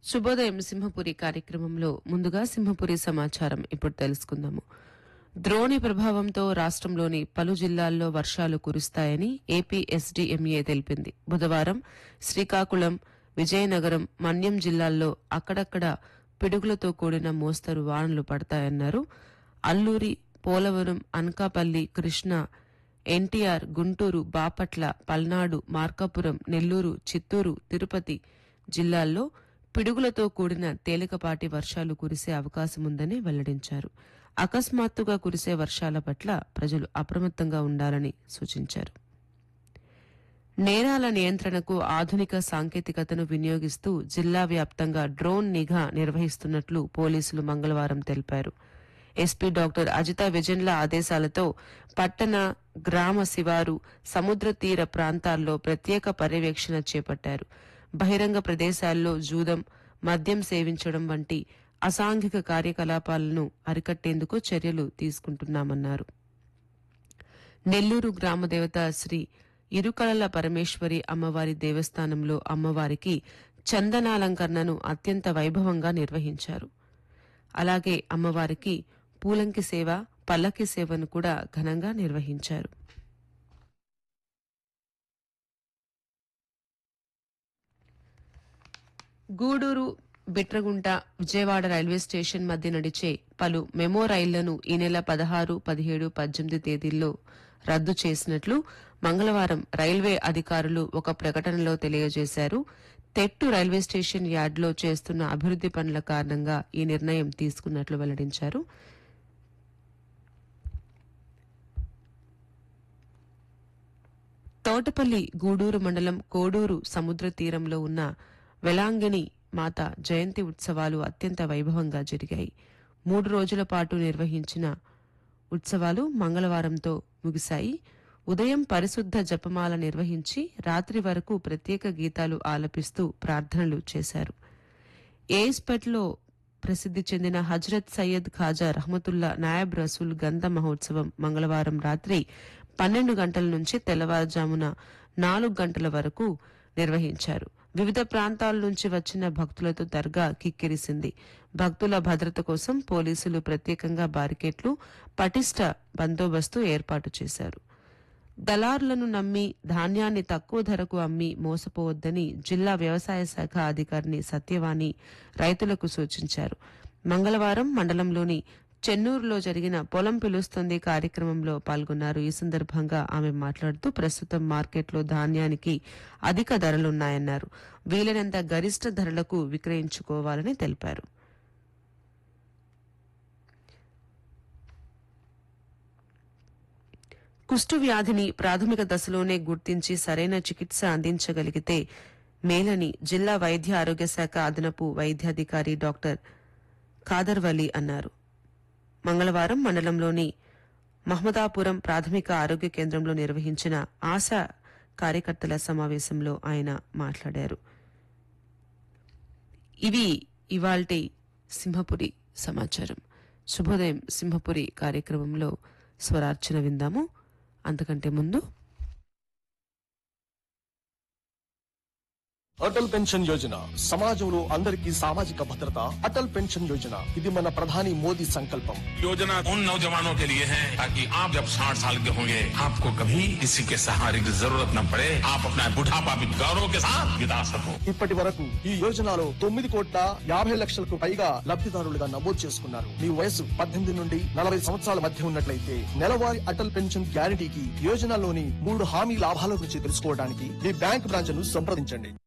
శుభోదయం సింహపురి కార్యక్రమంలో ముందుగా సింహపురి సమాచారం ఇప్పుడు తెలుసుకుందాము ద్రోణి ప్రభావంతో రాష్ట్రంలోని పలు జిల్లాల్లో వర్షాలు కురుస్తాయని ఏపీ ఎస్డీఎంఏ తెలిపింది బుధవారం శ్రీకాకుళం విజయనగరం మన్యం జిల్లాల్లో అక్కడక్కడ పిడుగులతో కూడిన మోస్తరు వానలు పడతాయన్నారు అల్లూరి పోలవరం అనకాపల్లి కృష్ణా ఎన్టీఆర్ గుంటూరు బాపట్ల పల్నాడు మార్కాపురం నెల్లూరు చిత్తూరు తిరుపతి జిల్లాల్లో పిడుగులతో కూడిన తేలికపాటి వర్షాలు కురిసే అవకాశముందని వెల్లడించారు అకస్మాత్తుగా కురిసే వర్షాల పట్ల ప్రజలు అప్రమత్తంగా ఉండాలని సూచించారు నేరాల నియంత్రణకు ఆధునిక సాంకేతికతను వినియోగిస్తూ జిల్లా వ్యాప్తంగా డ్రోన్ నిఘా నిర్వహిస్తున్నట్లు పోలీసులు మంగళవారం తెలిపారు ఎస్పీ డాక్టర్ అజిత విజన్ల ఆదేశాలతో పట్టణ గ్రామ శివారు సముద్ర తీర ప్రాంతాల్లో ప్రత్యేక పర్యవేక్షణ చేపట్టారు బహిరంగ ప్రదేశాల్లో జూదం మద్యం సేవించడం వంటి అసాంఘిక కార్యకలాపాలను అరికట్టేందుకు చర్యలు తీసుకుంటున్నామన్నారు నెల్లూరు గ్రామదేవత శ్రీ ఇరుకలల పరమేశ్వరి అమ్మవారి దేవస్థానంలో అమ్మవారికి చందనాలంకరణను అత్యంత వైభవంగా నిర్వహించారు అలాగే అమ్మవారికి పూలంకి సేవ పల్లకి సేవను కూడా ఘనంగా నిర్వహించారు గూడూరు బిట్రగుంట విజయవాడ రైల్వే స్టేషన్ మధ్య నడిచే పలు మెమో రైళ్లను ఈ నెల పదహారు పదిహేడు పద్దెనిమిది తేదీల్లో రద్దు చేసినట్లు మంగళవారం రైల్వే అధికారులు ఒక ప్రకటనలో తెలియజేశారు తెట్టు రైల్వే స్టేషన్ యార్డ్లో చేస్తున్న అభివృద్ది పనుల కారణంగా ఈ నిర్ణయం తీసుకున్నట్లు వెల్లడించారు తోటపల్లి గూడూరు మండలం కోడూరు సముద్ర తీరంలో ఉన్న వెలాంగిణి మాత జయంతి ఉత్సవాలు అత్యంత వైభవంగా జరిగాయి మూడు రోజుల పాటు నిర్వహించిన ఉత్సవాలు మంగళవారంతో ముగిశాయి ఉదయం పరిశుద్ధ జపమాల నిర్వహించి రాత్రి వరకు ప్రత్యేక గీతాలు ఆలపిస్తూ ప్రార్థనలు చేశారు ఏస్పేట్లో ప్రసిద్ధి చెందిన హజ్రత్ సయ్యద్ ఖాజా రహమతుల్లా నాయబ్ రసూల్ గంధ మహోత్సవం మంగళవారం రాత్రి పన్నెండు గంటల నుంచి తెల్లవారుజామున నాలుగు గంటల వరకు నిర్వహించారు వివిధ ప్రాంతాల నుంచి వచ్చిన భక్తులతో దర్గా కిక్కిరిసింది భక్తుల భద్రత కోసం పోలీసులు ప్రత్యేకంగా బారికేట్లు పటిష్ట బందోబస్తు ఏర్పాటు చేశారు దళారులను నమ్మి ధాన్యాన్ని తక్కువ ధరకు అమ్మి మోసపోవద్దని జిల్లా వ్యవసాయ శాఖ అధికారిని సత్యవాణి రైతులకు సూచించారు మంగళవారం మండలంలోని చెన్నూరులో జరిగిన పొలం పిలుస్తుంది కార్యక్రమంలో పాల్గొన్నారు ఈ సందర్భంగా ఆమె మాట్లాడుతూ ప్రస్తుతం మార్కెట్లో ధాన్యానికి అధిక ధరలున్నాయన్నారు వీలైనంత గరిష్ట ధరలకు విక్రయించుకోవాలని తెలిపారు కుష్టు వ్యాధిని ప్రాథమిక దశలోనే గుర్తించి సరైన చికిత్స అందించగలిగితే మేలని జిల్లా వైద్య ఆరోగ్య శాఖ అదనపు వైద్యాధికారి డాక్టర్ ఖాదర్ వలీ అన్నారు మంగళవారం మండలంలోని మహమ్మదాపురం ప్రాథమిక ఆరోగ్య కేంద్రంలో నిర్వహించిన ఆశా కార్యకర్తల సమావేశంలో ఆయన మాట్లాడారు ఇవి ఇవాల్టి సింహపురి సమాచారం శుభోదయం సింహపురి కార్యక్రమంలో స్వరార్చన విందాము అంతకంటే ముందు అటల్ పెన్షన్ యోజన సమాజంలో అందరికీ సామాజిక భద్రత అటల్ పెన్షన్ యోజన ఇది మన ప్రధాని మోదీ సంకల్పం योजना उन नौजवानों के लिए है ताकि आप जब 60 साल के होंगे आपको कभी किसी के सहारे की जरूरत न पड़े आप अपना बुढ़ापा भी गौरव के साथ बिता सको ఇప్పటి వరకు ఈ యోజనలో తొమ్మిది కోట్ల యాభై లక్షలకు పైగా లబ్ధిదారులుగా నమోదు చేసుకున్నారు మీ వయసు పద్దెనిమిది నుండి నలభై సంవత్సరాల మధ్య ఉన్నట్లయితే నెలవారీ అటల్ పెన్షన్ గ్యారంటీకి యోజనలోని మూడు హామీ లాభాల గురించి తెలుసుకోవడానికి మీ బ్యాంక్ బ్రాంచ్ ను సంప్రదించండి